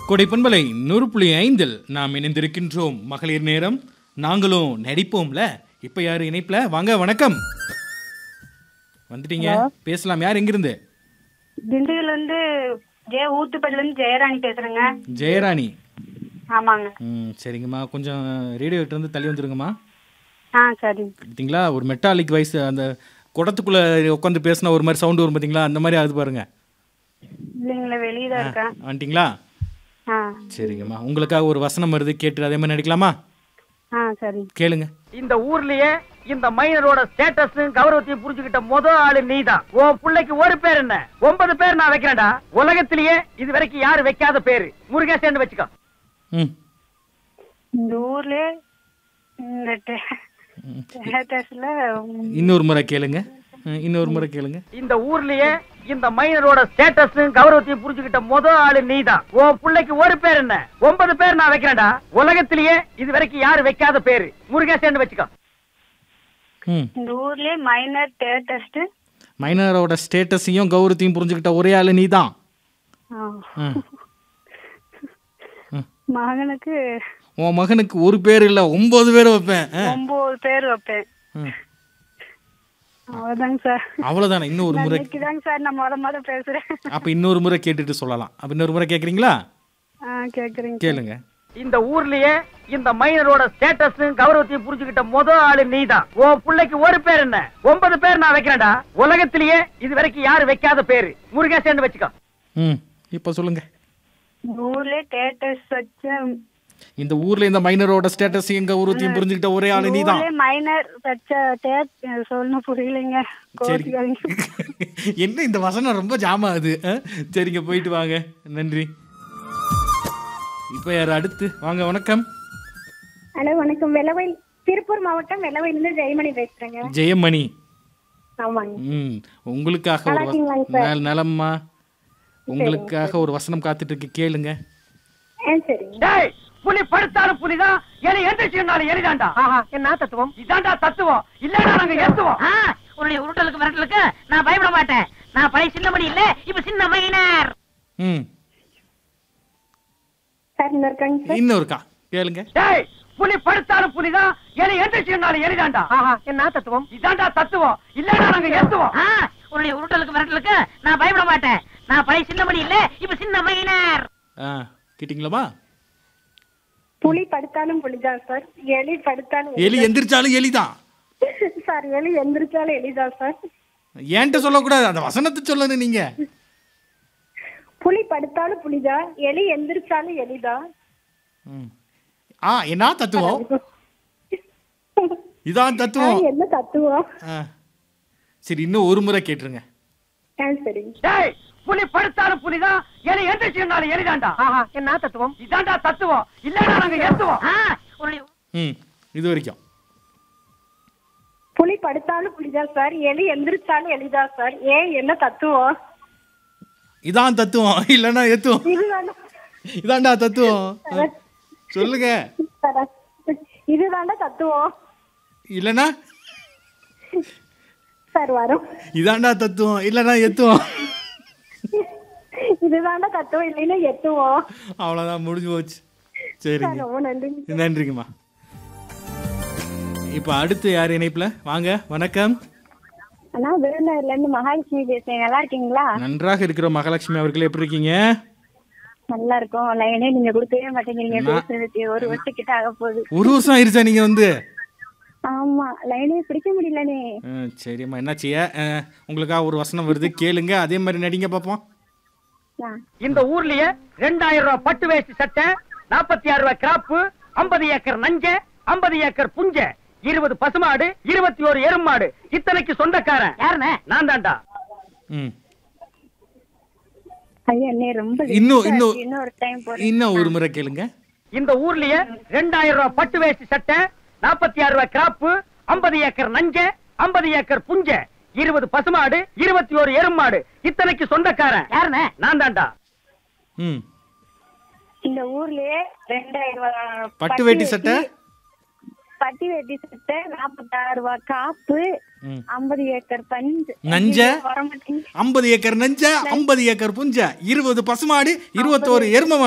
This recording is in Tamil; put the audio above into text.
கொடை பண்பலை நூறு புள்ளி ஐந்தில் நாம் இணைந்திருக்கின்றோம் மகளிர் நேரம் நாங்களும் நடிப்போம்ல இப்ப யாரு இணைப்புல வாங்க வணக்கம் வந்துட்டீங்க பேசலாம் யார் எங்கிருந்து திண்டுக்கல்ல இருந்து ஜெய ஊத்துப்பட்டில இருந்து ஜெயராணி பேசுறேங்க ஜெயராணி ஆமாங்க ம் சரிங்கம்மா கொஞ்சம் ரேடியோ கிட்ட இருந்து தள்ளி வந்துருங்கம்மா ஆ சரி பார்த்தீங்களா ஒரு மெட்டாலிக் வாய்ஸ் அந்த குடத்துக்குள்ள உட்காந்து பேசினா ஒரு மாதிரி சவுண்ட் வரும் பார்த்தீங்களா அந்த மாதிரி ஆகுது பாருங்க இல்லைங்களா வெளியே தான் இருக்கேன் வந்துட்டீங்களா ஆ சரிங்கம்மா உங்களுக்காக ஒரு வசனம் வருது கேட்டு அதே மாதிரி நடிக்கலாமா ஆ சரி கேளுங்க இந்த ஊர்லயே இந்த மைனரோட ஸ்டேட்டஸ் கௌரவத்தையும் புரிஞ்சுக்கிட்ட முத ஆளு நீதான் உன் பிள்ளைக்கு ஒரு பேர் என்ன ஒன்பது பேர் நான் வைக்கிறேன்டா உலகத்திலேயே இது வரைக்கும் யாரு வைக்காத பேரு முருகேசன் வச்சுக்கோ ம் இந்த ஊர்ல இந்த ஸ்டேட்டஸ்ல இன்னொரு முறை கேளுங்க ம், இன்னொரு முறை கேளுங்க இந்த ஊர்லயே இந்த மைனரோட ஸ்டேட்டஸ் கௌரவத்தையும் புரிஞ்சுக்கிட்ட முத ஆளு நீதான் உன் பிள்ளைக்கு ஒரு பேர் என்ன ஒன்பது பேர் நான் வைக்கிறேன்டா உலகத்திலேயே இது வரைக்கும் யாரு வைக்காத பேரு முருகேசன் வச்சுக்கோ ம் இந்த ஊர்ல மைனர் டேட்டஸ்ட் மைனரோட ஸ்டேட்டஸையும் கௌரவத்தையும் புரிஞ்சுக்கிட்ட ஒரே ஆளு நீ தான் மகனுக்கு உன் மகனுக்கு ஒரு பேர் இல்லை ஒன்பது பேர் வைப்பேன் ஆ. ஒன்பது பேர் வைப்பேன் ம். அவ்வளவுதாங்க சார் அவ்வளவுதானே இன்னும் ஒரு முறை இன்னைக்குதாங்க சார் நான் முத முத பேசுறேன் அப்ப இன்னொரு முறை கேட்டுட்டு சொல்லலாம் அப்ப இன்னொரு முறை கேக்குறீங்களா ஆ கேக்குறீங்க கேளுங்க இந்த ஊர்லயே இந்த மைனரோட ஸ்டேட்டஸ் கௌரவத்தையும் புரிஞ்சுக்கிட்ட முத ஆளு நீதான் உன் பிள்ளைக்கு ஒரு பேர் என்ன ஒன்பது பேர் நான் வைக்கிறேன்டா உலகத்திலேயே இது வரைக்கும் யாரு வைக்காத பேரு முருகேசன் வச்சுக்கோ ம் இப்போ சொல்லுங்க இந்த ஊர்ல டேட்டஸ் வச்ச இந்த ஊர்ல இந்த மைனரோட ஸ்டேட்டஸையும் கௌரவத்தையும் புரிஞ்சுக்கிட்ட ஒரே ஆளு நீ தான் ஊர்ல மைனர் வச்ச டேட் சொல்லணும் புரியலைங்க சரி கோச்சுக்காதீங்க என்ன இந்த வசனம் ரொம்ப ஜாம் ஆகுது ஆ? சரிங்க போயிட்டு வாங்க நன்றி இப்போ யார் அடுத்து வாங்க வணக்கம் ஹலோ வணக்கம் வெள்ளவயல் திருப்பூர் மாவட்டம் வெள்ளவயலிருந்து ஜெயமணி பேசுறேங்க ஜெயமணி ஆமாங்க ம் உங்களுக்காக ஒரு வ- இருக்கீங்களாங்க நல- நலம்மா உங்களுக்காக ஒரு வசனம் காத்துட்டு இருக்கு கேளுங்க ஆ சரிங்க டேய் புலி படுத்தாலும் புலிதான் எலி எந்திரிச்சுனாலும் எலிதான்டா என்ன தத்துவம் இதான்டா தத்துவம் இல்லடா நாங்க ஏத்துவோம் ஆ, உன்னுடைய உருட்டலுக்கு மிரட்டலுக்கு நான் பயப்பட மாட்டேன் நான் பழைய சின்னமணி இல்ல இப்ப சின்ன மைனர் ம் சார் இன்னும் இருக்காங்க சார் இன்னொருக்கா கேளுங்க டேய் புலி படுத்தாலும் புலிதான் எலி எந்திரிச்சுனாலும் எலிதான்டா என்ன தத்துவம் இதான்டா தத்துவம் இல்லடா நாங்க ஏத்துவோம் ஆ, உன்னுடைய உருட்டலுக்கு மிரட்டலுக்கு நான் பயப்பட மாட்டேன் நான் பழைய சின்னமணி இல்ல இப்ப சின்ன மைனர் ஆ கேட்டிங்களாமா புலி படுத்தாலும் புலிதான் சார் எலி படுத்தாலும் எலி எந்திரிச்சாலும் எலிதான் சார் எலி எந்திரிச்சாலும் எலிதான் சார் ஏன்ட்ட சொல்லக்கூடாது அந்த வசனத்தை சொல்லணும் நீங்க புலி படுத்தாலும் புலிதான் எலி எந்திரிச்சாலும் எலிதான் ம். ஆ என்ன தத்துவம் இதான் ஆ, தத்துவம் என்ன தத்துவம் ஆ. சரி இன்னும் ஒரு முறை கேட்டுருங்க ஆ சரிங்க டேய் புலி படுத்தாலும் புலிதான் எலி எந்திரிச்சுனாலும் எலிதான்டா என்ன தத்துவம் இதான்டா தத்துவம் இல்லடா நாங்க ஏத்துவோம் ஆ, உன்னுடைய ம் இது வரைக்கும் புலி படுத்தாலும் புலிதான் சார் எலி எந்திரிச்சாலும் எலிதான் சார் ஏன் என்ன தத்துவம் இதான் தத்துவம் இல்லைன்னா எத்துவம் இதுதானே இதான்டா தத்துவம் ஆ. சொல்லுங்க சார், இதுதானே தத்துவம் இல்லைன்னா சார் வரும் இதான்டா தத்துவம் இல்லைன்னா எத்துவம் இதுதானே தத்துவம் இல்லைன்னா எத்துவோம் அவ்வளோதான் முடிஞ்சு போச்சு சார் சரிங்க ரொம்ப நன்றிங்க நன்றிங்கம்மா இப்போ அடுத்து யார் இணைப்புல வாங்க வணக்கம் அண்ணா விருதுநகர்ல இருந்து மகாலட்சுமி பேசுறேன் நல்லா இருக்கீங்களா நன்றாக இருக்கிற மகாலட்சுமி அவர்கள் எப்படி இருக்கீங்க நல்லா இருக்கும் லைனே நீங்க கொடுக்கவே மாட்டேங்கிறீங்க பேசுறதுக்கு ஒரு வருஷம் கிட்ட ஆக போகுது ஒரு வருஷம் ஆயிருச்சா நீங்க வந்து ஆமா லைனே பிடிக்க முடியலனே ஆ, சரிம்மா என்னாச்சிய உங்களுக்காக ஒரு வசனம் வருது கேளுங்க அதே மாதிரி நடிங்க பார்ப்போம் இந்த ஊர்லயே ரெண்டாயிரம் ரூபாய் பட்டு வேஷ்டி சட்டை நாற்பத்தி ஆறு ரூபாய் கிராப்பு ஐம்பது ஏக்கர் நஞ்ச ஐம்பது ஏக்கர் புஞ்ச இருபது பசுமாடு இருபத்தி ஒரு எருமாடு இத்தனைக்கு சொந்தக்காரன் யாருண்ணே நான் தான்டா ம் ஐயா அண்ணே ரொம்ப இன்னும் இன்னும் இன்னொரு டைம் போறேன் இன்னும் ஒரு முறை கேளுங்க இந்த ஊர்லயே ரெண்டாயிரம் ரூபாய் பட்டு வேஷ்டி சட்டை நாற்பத்தி ஆறு ரூபாய் கிராப்பு ஐம்பது ஏக்கர் நஞ்ச ஐம்பது ஏக்கர் புஞ்ச இருபது பசுமாடு இருபத்தி ஒரு எருமாடு இத்தனைக்கு சொந்தக்காரன் யாருண்ணே நான் தான்டா ம் இந்த ஊர்லயே ரெண்டாயிரம் ரூபாய் பட்டு வேட்டி சட்டை பட்டி வேட்டி சட்டை நாற்பத்தாறு ரூபாய் காப்பு ம். ஐம்பது ஏக்கர் பஞ்சு நஞ்ச? வர மாட்டேங்குது ஐம்பது ஏக்கர் நஞ்ச ஐம்பது ஏக்கர் புஞ்ச இருபது பசுமாடு இருபத்தோரு எரும